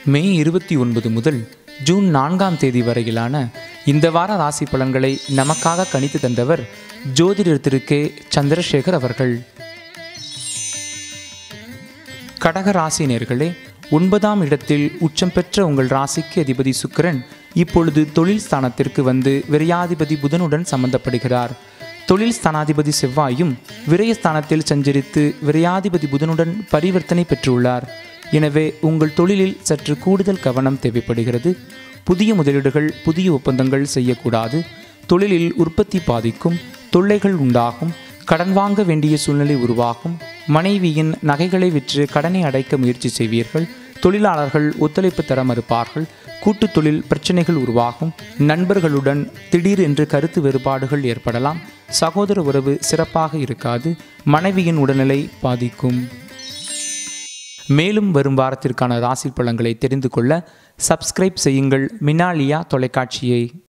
மே இருபத்தி ஒன்பது முதல் ஜூன் நான்காம் தேதி வரையிலான இந்த வார ராசி பலன்களை நமக்காக கணித்து தந்தவர் ஜோதிடர் திரு கே சந்திரசேகர் அவர்கள் கடக ராசி நேர்களே ஒன்பதாம் இடத்தில் உச்சம் பெற்ற உங்கள் ராசிக்கு அதிபதி சுக்கிரன் இப்பொழுது தொழில் ஸ்தானத்திற்கு வந்து விரையாதிபதி புதனுடன் சம்பந்தப்படுகிறார் தொழில் ஸ்தானாதிபதி செவ்வாயும் விரயஸ்தானத்தில் சஞ்சரித்து விரையாதிபதி புதனுடன் பரிவர்த்தனை பெற்றுள்ளார் எனவே உங்கள் தொழிலில் சற்று கூடுதல் கவனம் தேவைப்படுகிறது புதிய முதலீடுகள் புதிய ஒப்பந்தங்கள் செய்யக்கூடாது தொழிலில் உற்பத்தி பாதிக்கும் தொல்லைகள் உண்டாகும் கடன் வாங்க வேண்டிய சூழ்நிலை உருவாகும் மனைவியின் நகைகளை விற்று கடனை அடைக்க முயற்சி செய்வீர்கள் தொழிலாளர்கள் ஒத்துழைப்பு தர மறுப்பார்கள் கூட்டுத் தொழில் பிரச்சனைகள் உருவாகும் நண்பர்களுடன் திடீர் என்று கருத்து வேறுபாடுகள் ஏற்படலாம் சகோதர உறவு சிறப்பாக இருக்காது மனைவியின் உடல்நிலை பாதிக்கும் மேலும் வரும் வாரத்திற்கான ராசி பலன்களை தெரிந்து கொள்ள சப்ஸ்கிரைப் செய்யுங்கள் மினாலியா தொலைக்காட்சியை